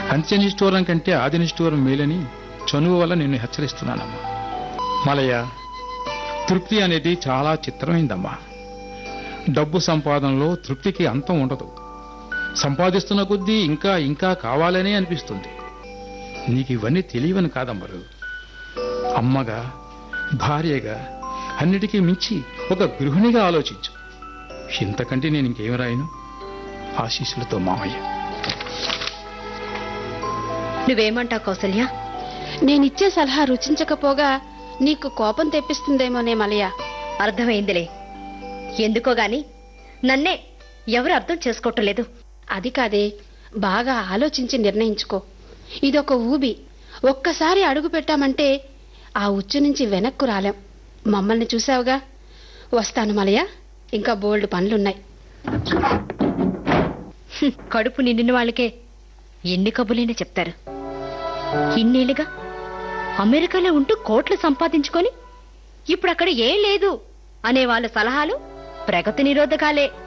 అంత్యనిష్ఠూరం కంటే ఆదినిష్ఠూరం మేలని చనువు వల్ల నిన్ను హెచ్చరిస్తున్నానమ్మా మలయ తృప్తి అనేది చాలా చిత్రమైందమ్మా డబ్బు సంపాదనలో తృప్తికి అంతం ఉండదు సంపాదిస్తున్న కొద్దీ ఇంకా ఇంకా కావాలనే అనిపిస్తుంది నీకు ఇవన్నీ తెలియవని కాదమ్మరు అమ్మగా భార్యగా అన్నిటికీ మించి ఒక గృహిణిగా ఆలోచించు ఇంతకంటే నేను ఇంకేం రాయను ఆశీస్సులతో మామయ్య నువ్వేమంటావు కౌసల్య నేనిచ్చే సలహా రుచించకపోగా నీకు కోపం తెప్పిస్తుందేమోనే మలయ అర్థమైందిలే ఎందుకో గాని నన్నే ఎవరు అర్థం చేసుకోవటం లేదు అది కాదే బాగా ఆలోచించి నిర్ణయించుకో ఇదొక ఊబి ఒక్కసారి అడుగు పెట్టామంటే ఆ ఉచ్చు నుంచి వెనక్కు రాలేం మమ్మల్ని చూసావుగా వస్తాను మలయ ఇంకా బోల్డ్ పనులున్నాయి హ్మ్, కడుపు నిండిన వాళ్ళకే ఎన్ని కబులైనా చెప్తారు ఇన్నేళ్లుగా అమెరికాలో ఉంటూ కోట్లు సంపాదించుకొని ఇప్పుడు అక్కడ ఏం లేదు అనే వాళ్ళ సలహాలు ప్రగతి నిరోధకాలే